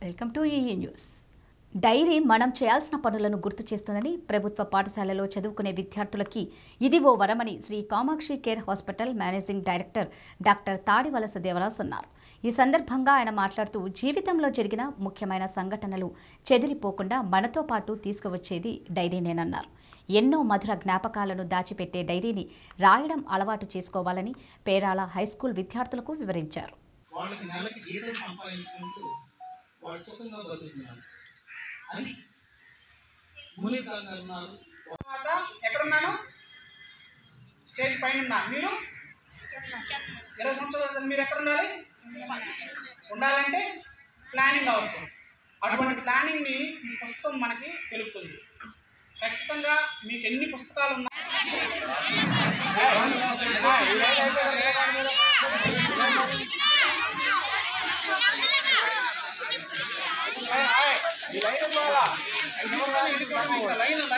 Welcome to EE news diary మనం చేయాల్సిన పనులను గుర్తు చేస్తుందని ప్రభుత్వ పాఠశాలలో చదువుకునే విద్యార్థులకి ఇది ఓ వరమని Shri Kamakshi care hospital managing director doctor Tadivalasa Devaraj అన్నారు ఈ సందర్భంగా ఆయన మాట్లాడుతూ జీవితంలో జరిగిన ముఖ్యమైన సంఘటనలు చెదిరిపోకుండా మనతో పాటు తీసుకువచ్చేది డైరీనేనన్నారు ఎన్నో మధుర జ్ఞాపకాలను దాచిపెట్టే డైరీని రాయడం అలవాటు చేసుకోవాలని పేరాల హైస్కూల్ విద్యార్థులకు వివరించారు వాళ్ళకి నెలకి జీతం సంపాదించుకుంటూ వాళ్ళు సుఖంగా బతుకుతున్నారు అది మునిగారు ఉన్నారు తర్వాత ఎక్కడున్నాను స్టేజ్ పైన ఉన్నా మీరు ఇరవై సంవత్సరాల తర్వాత మీరు ఎక్కడ ఉండాలి ఉండాలంటే ప్లానింగ్ అవసరం అటువంటి ప్లానింగ్ని ఈ పుస్తకం మనకి తెలుపుతుంది ఖచ్చితంగా మీకు ఎన్ని పుస్తకాలు ఉన్నా ఈ లైన్ ఉండాలా?